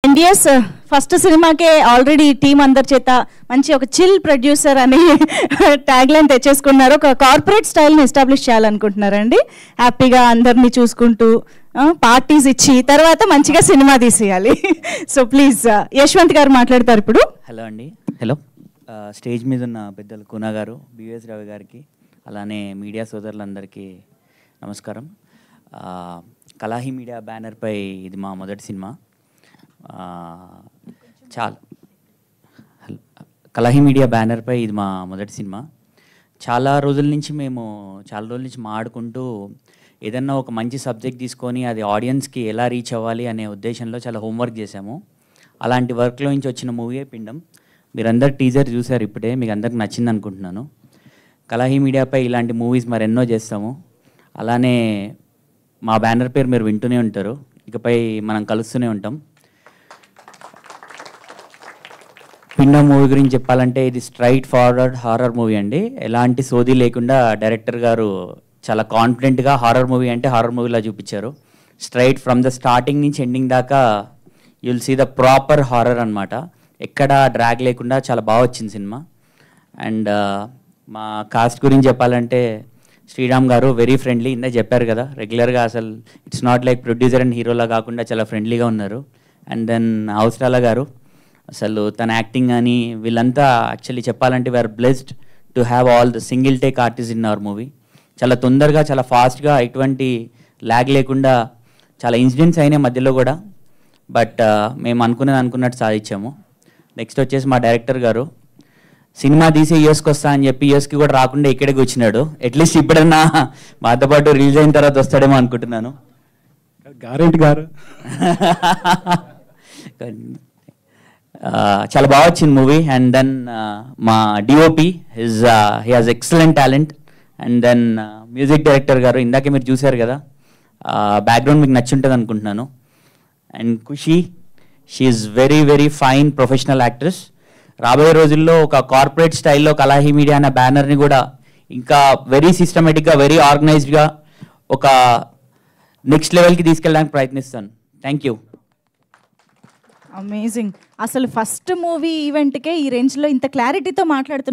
and yes first సినిమాకే already team అందరి చేత మంచి ఒక చిల్ ప్రొడ్యూసర్ అనే ట్యాగ్ లైన్ తెచ్చేసుకున్నారు ఒక కార్పొరేట్ స్టైల్ని ఎస్టాబ్లిష్ చేయాలనుకుంటున్నారండి హ్యాపీగా అందరినీ చూసుకుంటూ పార్టీస్ ఇచ్చి తర్వాత మంచిగా సినిమా తీసేయాలి సో ప్లీజ్ యశ్వంత్ గారు మాట్లాడతారు ఇప్పుడు హలో అండి హలో ఆ, స్టేజ్ మీద ఉన్న పెద్దలు కునా గారు బివిఎస్ రవి గారికి అలానే మీడియా సోదరులందరికీ నమస్కారం ఆ, కలాహి మీడియా బ్యానర్పై ఇది మా మొదటి సినిమా ఆ, చాలా హల్- కలాహి మీడియా బ్యానర్పై ఇది మా మొదటి సినిమా చాలా రోజుల నుంచి మేము చాలా రోజుల నుంచి మాడుకుంటూ ఏదన్నా ఒక మంచి సబ్జెక్ట్ తీసుకొని అది ఆడియన్స్కి ఎలా రీచ్ అవ్వాలి అనే ఉద్దేశంలో చాలా హోంవర్క్ చేశాము అలాంటి వర్క్లో నుంచి వచ్చిన మూవీయే పిండం మీరందరు టీజర్ చూసారు ఇప్పుడే మీకు అందరికి నచ్చింది అనుకుంటున్నాను కలాహి మీడియాపై ఇలాంటి మూవీస్ మరెన్నో చేస్తాము అలానే మా బ్యానర్ పేరు మీరు వింటూనే ఉంటారు ఇకపై మనం కలుస్తూనే ఉంటాం పిండం మూవీ గురించి చెప్పాలంటే ఇది స్ట్రైట్ ఫార్వర్డ్ హారర్ మూవీ అండి ఎలాంటి సోది లేకుండా డైరెక్టర్ గారు చాలా కాన్ఫిడెంట్గా హారర్ మూవీ అంటే హారర్ మూవీలా చూపించారు స్ట్రైట్ ఫ్రమ్ ద స్టార్టింగ్ నుంచి ఎండింగ్ దాకా you'll see the proper horror అనమాట ఎక్కడ డ్రాగ్ లేకుండా చాలా బాగా వచ్చింది సినిమా అండ్ మా కాస్ట్ గురించి చెప్పాలంటే శ్రీరామ్ గారు వెరీ ఫ్రెండ్లీ ఇందా చెప్పారు కదా రెగ్యులర్గా అసలు it's not like producer and హీరోలా కాకుండా చాలా ఫ్రెండ్లీగా ఉన్నారు అండ్ దెన్ అవసరాల గారు అసలు తన యాక్టింగ్ అని వీళ్ళంతా యాక్చువల్లీ చెప్పాలంటే we're blessed to have all the single take artist in our movie చాలా తొందరగా చాలా ఫాస్ట్గా ఎటువంటి ల్యాగ్ లేకుండా చాలా ఇన్సిడెంట్స్ అయినాయి మధ్యలో కూడా బట్ మేము అనుకున్నది అనుకున్నట్టు సాధించాము నెక్స్ట్ వచ్చేసి మా డైరెక్టర్ గారు సినిమా తీసి యూఎస్కి వస్తా అని చెప్పి యూఎస్కి కూడా రాకుండా ఇక్కడికి వచ్చినాడు అట్లీస్ట్ ఇప్పుడన్నా మాతో పాటు రిలీజ్ అయిన తర్వాత వస్తాడేమో అనుకుంటున్నాను గారెంటీ గారు ఆ, చాలా బాగా వచ్చింది మూవీ అండ్ దెన్ మా DOP his he has excellent talent and then music director గారు ఇందాకే మీరు చూశారు కదా బ్యాక్గ్రౌండ్ మీకు నచ్చుంటుంది అనుకుంటున్నాను and Khushi she very very fine professional actress రాబోయే రోజుల్లో ఒక కార్పొరేట్ స్టైల్లో కలాహి మీడియా అనే బ్యానర్ని కూడా ఇంకా వెరీ సిస్టమేటిక్గా వెరీ ఆర్గనైజ్డ్గా ఒక నెక్స్ట్ లెవెల్కి తీసుకెళ్ళడానికి ప్రయత్నిస్తాను థ్యాంక్ యూ అమేజింగ్ అసలు ఫస్ట్ మూవీ ఈవెంట్కే ఈ రేంజ్లో ఇంత క్లారిటీతో మాట్లాడుతున్నారు